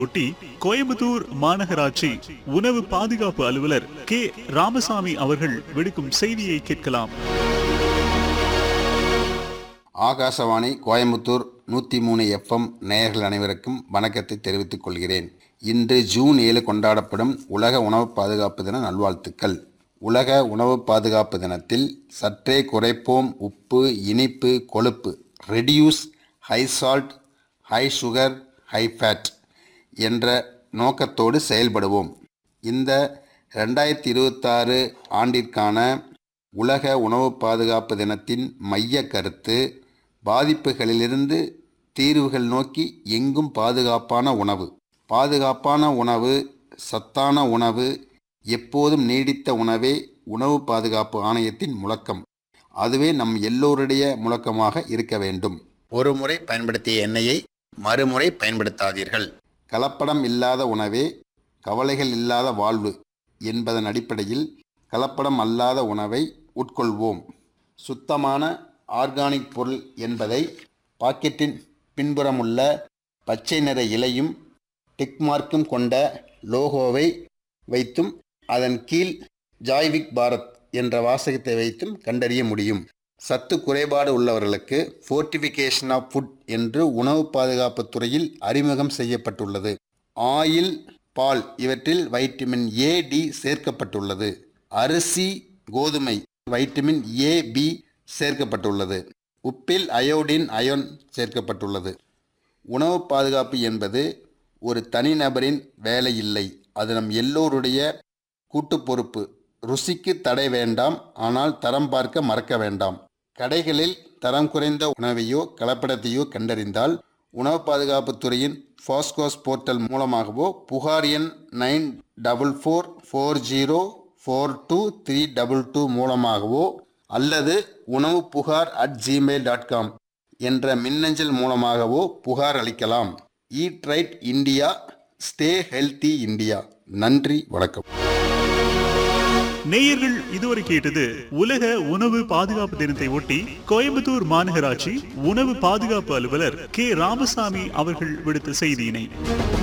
ஒட்டி கோயம்புத்தூர் மாநகராட்சி உணவு பாதுகாப்பு அலுவலர் கே ராமசாமி அவர்கள் விடுக்கும் செய்தியை கேட்கலாம் ஆகாசவாணி கோயம்புத்தூர் நூற்றி மூணு எஃப்எம் நேயர்கள் அனைவருக்கும் வணக்கத்தை தெரிவித்துக் கொள்கிறேன் இன்று ஜூன் ஏழு கொண்டாடப்படும் உலக உணவு பாதுகாப்பு தின நல்வாழ்த்துக்கள் உலக உணவு பாதுகாப்பு தினத்தில் சற்றே குறைப்போம் உப்பு இனிப்பு கொழுப்பு reduce high salt high sugar high fat என்ற நோக்கத்தோடு செயல்படுவோம் இந்த ரெண்டாயிரத்தி இருபத்தாறு ஆண்டிற்கான உலக உணவு பாதுகாப்பு தினத்தின் மைய கருத்து பாதிப்புகளிலிருந்து தீர்வுகள் நோக்கி எங்கும் பாதுகாப்பான உணவு பாதுகாப்பான உணவு சத்தான உணவு எப்போதும் நீடித்த உணவே உணவு பாதுகாப்பு ஆணையத்தின் முழக்கம் அதுவே நம் எல்லோருடைய முழக்கமாக இருக்க வேண்டும் ஒரு முறை பயன்படுத்திய எண்ணெயை மறுமுறை பயன்படுத்தாதீர்கள் கலப்படம் இல்லாத உணவே கவலைகள் இல்லாத வாழ்வு என்பதன் அடிப்படையில் கலப்படம் அல்லாத உணவை உட்கொள்வோம் சுத்தமான ஆர்கானிக் பொருள் என்பதை பாக்கெட்டின் பின்புறமுள்ள பச்சை நிற இலையும் டிக் மார்க்கும் கொண்ட லோகோவை வைத்தும் அதன் கீழ் ஜாய்விக் பாரத் என்ற வாசகத்தை வைத்தும் கண்டறிய முடியும் சத்து குறைபாடு உள்ளவர்களுக்கு ஃபோர்டிஃபிகேஷன் ஆஃப் ஃபுட் என்று உணவு பாதுகாப்பு துறையில் அறிமுகம் செய்யப்பட்டுள்ளது ஆயில் பால் இவற்றில் வைட்டமின் ஏ டி சேர்க்கப்பட்டுள்ளது அரிசி கோதுமை வைட்டமின் ஏ பி சேர்க்கப்பட்டுள்ளது உப்பில் அயோடின் அயோன் சேர்க்கப்பட்டுள்ளது உணவு பாதுகாப்பு என்பது ஒரு தனிநபரின் வேலை இல்லை அது நம் எல்லோருடைய கூட்டு பொறுப்பு ருசிக்கு தடை வேண்டாம் ஆனால் தரம் பார்க்க மறக்க வேண்டாம் கடைகளில் தரம் குறைந்த உணவையோ கலப்படத்தையோ கண்டறிந்தால் உணவு பாதுகாப்பு துறையின் ஃபாஸ்கோஸ் போர்ட்டல் மூலமாகவோ புகார் எண் nine double four four zero four two three double two மூலமாகவோ அல்லது உணவு புகார் அட் ஜிமெயில் டாட் காம் என்ற மின்னஞ்சல் மூலமாகவோ புகார் அளிக்கலாம் eat right India stay healthy India நன்றி வணக்கம் நேயர்கள் இதுவரை கேட்டது உலக உணவு பாதுகாப்பு தினத்தை ஒட்டி கோயம்புத்தூர் மாநகராட்சி உணவு பாதுகாப்பு அலுவலர் கே ராமசாமி அவர்கள் விடுத்த செய்தியினை